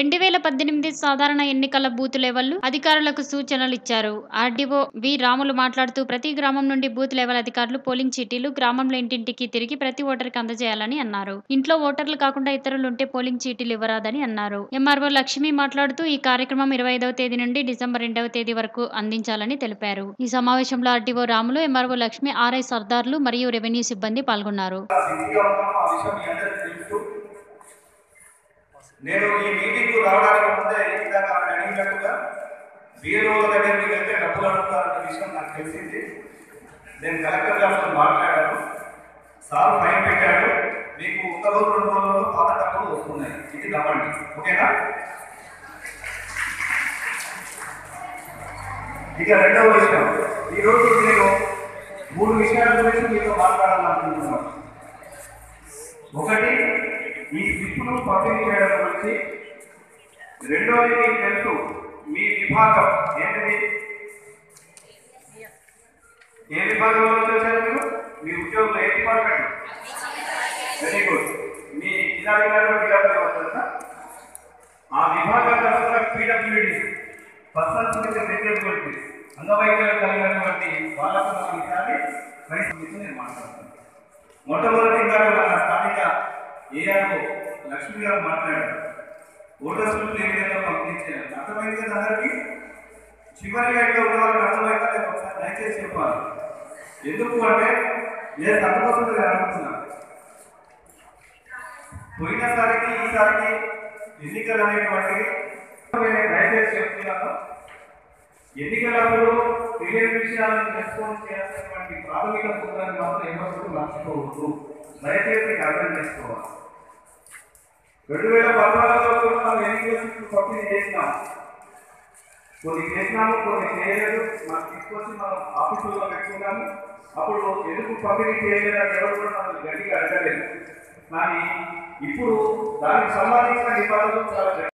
రెండు వేల పద్దెనిమిది సాధారణ ఎన్నికల బూత్ లెవెల్ అధికారులకు సూచనలు ఇచ్చారు ఆర్డీఓ వి రాములు మాట్లాడుతూ ప్రతి గ్రామం నుండి బూత్ లెవెల్ అధికారులు పోలింగ్ చీటీలు గ్రామంలో ఇంటింటికి తిరిగి ప్రతి ఓటర్కి అందజేయాలని అన్నారు ఇంట్లో ఓటర్లు కాకుండా ఇతరులు ఉంటే పోలింగ్ చీటీలు ఇవ్వరాదని అన్నారు ఎంఆర్ఓ లక్ష్మి మాట్లాడుతూ ఈ కార్యక్రమం ఇరవై ఐదవ తేదీ నుండి డిసెంబర్ రెండవ తేదీ వరకు అందించాలని తెలిపారు ఈ సమావేశంలో RDO Ramulu MRO Lakshmi RI సర్దార్లు మరియు రెవెన్యూ సిబ్బంది పాల్గొన్నారు బిజీగా ఉన్నాము ఆ విషయం మీ అందరికీ తెలుసు నేను ఈ మీటింగ్ రావడానికి ముందే ఇందాక ఆమె అడిగినట్టుగా బీరోల దగ్గరికి వెళ్తే డబ్బులు అడుగుతారన్న విషయం నాకు తెలిసింది నేను కలెక్టర్ గారితో మాట్లాడాను సార్ ఫైన్ పెట్టాడు మీకు ఒక రోజు రెండు రోజుల్లో పాత డబ్బులు వస్తున్నాయి ఇది నమ్మండి ఓకేనా ఇక రెండవ విషయం ఈరోజు నేను మూడు విషయాల గురించి మీతో మాట్లాడాలనుకుంటున్నాను ఒకటి ఈ స్లిప్ను పంపిణీ చేయడం గురించి రెండోది మీకు తెలుసు మీ విభాగం ఏంటిది ఏ విభాగంలో చేశారు మీరు మీ ఉద్యోగంలో ఏ డిపార్ట్మెంట్ వెరీ గుడ్ మీ జిల్లాధికారి డిఆర్ఓ వస్తుందా ఆ విభాగం తరఫున పీడబ్ల్యూడి పర్సన్స్ విత్ డిసేబిలిటీ అంగవైకల్యం కలిగినటువంటి వాళ్ళకు మనం ఈసారి రైతు మీద నేను మాట్లాడుతున్నాను మొట్టమొదటిగా మన స్థానిక ఏఆర్ఓ లక్ష్మి గారు మాట్లాడారు ఓటర్స్ ఏ విధంగా పంపించారు అర్థమైంది కదా అందరికీ చివరి లైన్లో ఉన్న వాళ్ళకి అర్థమైందా నేను ఒకసారి దయచేసి చెప్పాలి ఎందుకు అంటే నేను అందుకోసం నేను అడుగుతున్నాను పోయినసారికి ఈసారికి ఎన్నికలు అనేటువంటివి నేను దయచేసి చెప్తున్నాను ఎన్నికలప్పుడు తెలియని విషయాలను రెస్పాన్స్ చేయాల్సినటువంటి ప్రాథమిక సూత్రాన్ని మాత్రం ఎవరు మర్చిపోవద్దు దయచేసి అర్థం చేసుకోవాలి రెండు వేల పద్నాలుగులో కూడా మనం ఎన్నికల సీట్లు పంపిణీ చేసినాం కొన్ని చేసినాము కొన్ని చేయలేదు మనం తీసుకొచ్చి మనం ఆఫీసుల్లో పెట్టుకున్నాము అప్పుడు ఎందుకు పంపిణీ చేయలేదని ఎవరు కూడా మనం గట్టిగా అడగలేదు కానీ ఇప్పుడు దానికి సంబంధించిన నిబంధనలు చాలా